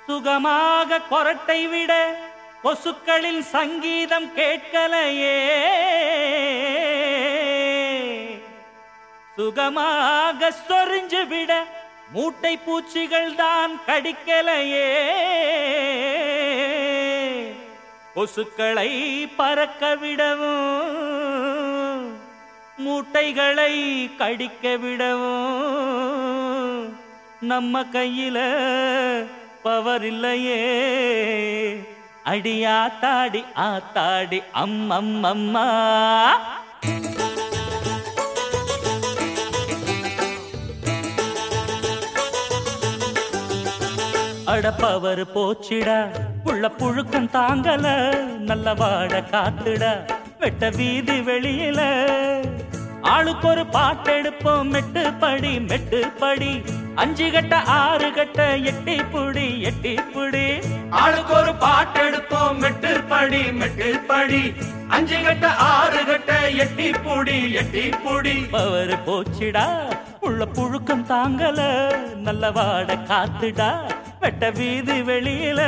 சுகமாக கொரட்டை விட கொசுக்களின் சங்கீதம் கேட்கலையே சுகமாக சொரிஞ்சு விட மூட்டை பூச்சிகள் தான் கடிக்கலையே கொசுக்களை பறக்க விடவும் மூட்டைகளை கடிக்க விடவும் நம்ம கையில பவர் இல்லையே அடி ஆத்தாடி ஆத்தாடி அம்மம் அம்மா அடப்பவர் போச்சிடா புள்ள புழுக்கம் தாங்கல நல்ல வாட காத்துட வெட்ட வீதி வெளியில ஆளுக்கு ஒரு பாட்டெடுப்போம் மெட்டு படி மெட்டு படி அஞ்சு கட்ட ஆறு கட்ட எட்டி புடி எட்டி புடி ஆளுக்கு ஒரு பாட்டு எடுப்போம் மெட்டு படி மெட்டு படி அஞ்சு கட்ட ஆறு கட்ட எட்டி புடி எட்டி புடி பவர் போச்சிடா உள்ள புழுக்கம் தாங்கல நல்ல வாட காத்துடா வெட்ட வீதி வெளியில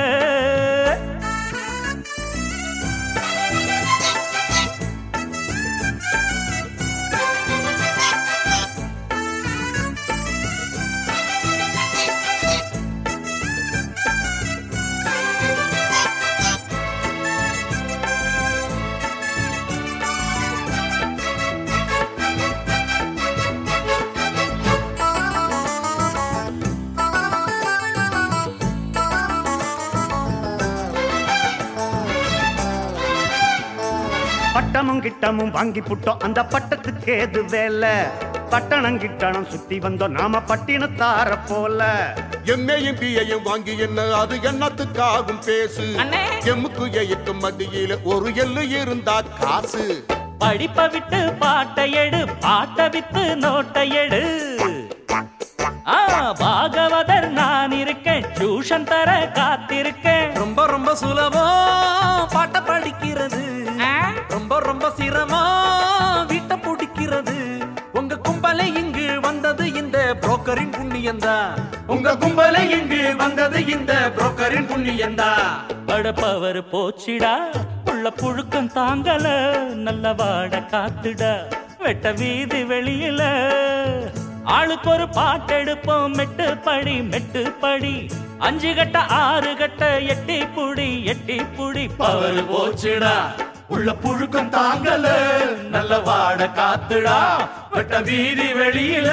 பட்டமும் கிட்டமும் வாங்கி புட்டோம் அந்த பட்டத்துக்கு ஏது வேலை பட்டணம் கிட்டணம் சுத்தி வந்தோம் நாம பட்டினத்தார போல எம்ஏயும் பிஏயும் வாங்கி என்ன அது என்னத்துக்காகும் பேசு அண்ணே. எம்முக்கு எய்க்கும் மத்தியில ஒரு எள்ளு இருந்தா காசு படிப்ப விட்டு பாட்டை எடு பாட்டை வித்து நோட்டை எடு ஆ பாகவதர் நான் இருக்கேன் டியூஷன் தர காத்திருக்கேன் ரொம்ப ரொம்ப சுலபம் பாட்ட படிக்கிறது ரொம்ப ரொம்ப சிரமம் வீட்டை பிடிக்கிறது உங்க கும்பலை இங்கு வந்தது இந்த புரோக்கரின் புண்ணியந்தா உங்க கும்பலை இங்கு வந்தது இந்த புரோக்கரின் புண்ணியந்தா படப்பவர் போச்சிடா உள்ள புழுக்கம் தாங்கல நல்ல வாட காத்துடா வெட்ட வீதி வெளியில ஆளுக்கு ஒரு பாட்டெடுப்போம் மெட்டு படி மெட்டு படி அஞ்சு கட்ட ஆறு கட்ட எட்டி புடி எட்டி புடி பவர் போச்சுடா உள்ள புழுக்கம் தாங்கல நல்ல வாட காத்துடா வெட்ட வீதி வெளியில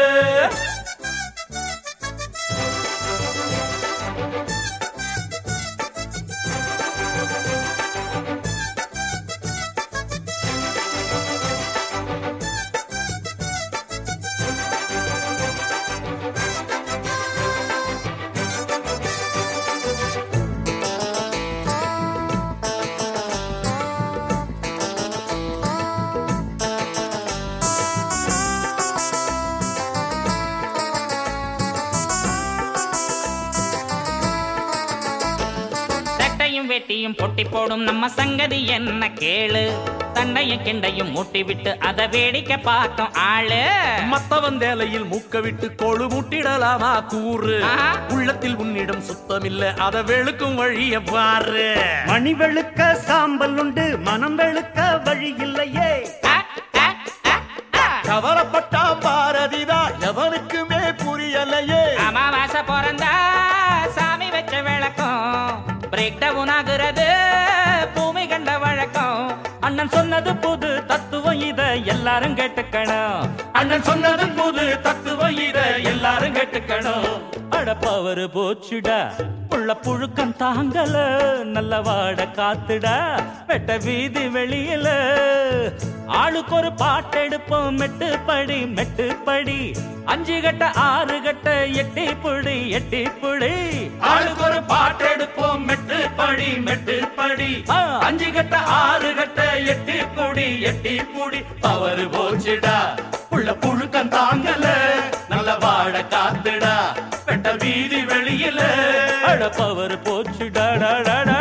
சட்டையும் வெட்டியும் பொட்டி போடும் நம்ம சங்கதி என்ன கேளு தண்டையும் கிண்டையும் மூட்டி விட்டு அதை வேடிக்கை பார்க்கும் ஆளு மத்தவன் வேலையில் மூக்க விட்டு கொழு முட்டிடலாமா கூறு ஆஹா. உள்ளத்தில் உன்னிடம் சுத்தமில்ல அத வெளுக்கும் வழிய பாரு மணி வெளுக்க சாம்பல் உண்டு மனம் வெளுக்க வழி இல்லையே ஆ, ஆ, ஆ, ஆ. கவலைப்பட்டா பாரதிதான் எவனுக்குமே புரியலையே அமாவாசை பிறந்தா சாமி வச்ச விளக்கம் பிரேக் டவுன் ஆகுறது பூமி கண்ட வழக்கம் அண்ணன் சொன்னது புது தத்துவம் இத எல்லாரும் கேட்டுக்கணும் அண்ணன் சொன்னது புது தத்துவம் இத எல்லாரும் கேட்டுக்கணும் அடப்பவர் போச்சுடா உள்ள புழுக்கம் தாங்கல நல்ல வாட காத்துடா வெட்ட வீதி வெளியில ஆளுக்கு ஒரு பாட்டெடுப்போம் மெட்டு படி மெட்டு படி அஞ்சு கட்ட ஆறு கட்ட எட்டி புடி எட்டி புடி ஆளுக்கு ஒரு பாட்டு எடுப்போம் மெட்டு படி மெட்டு படி ஆ. அஞ்சு கட்ட ஆறு கட்ட எட்டி புடி எட்டி புடி பவர் போச்சுடா உள்ள புழுக்கம் தாங்கல நல்ல வாழ காத்துடா வெட்ட வீதி வெளியில அடப்பவர் போச்சுடா டா, டா, டா.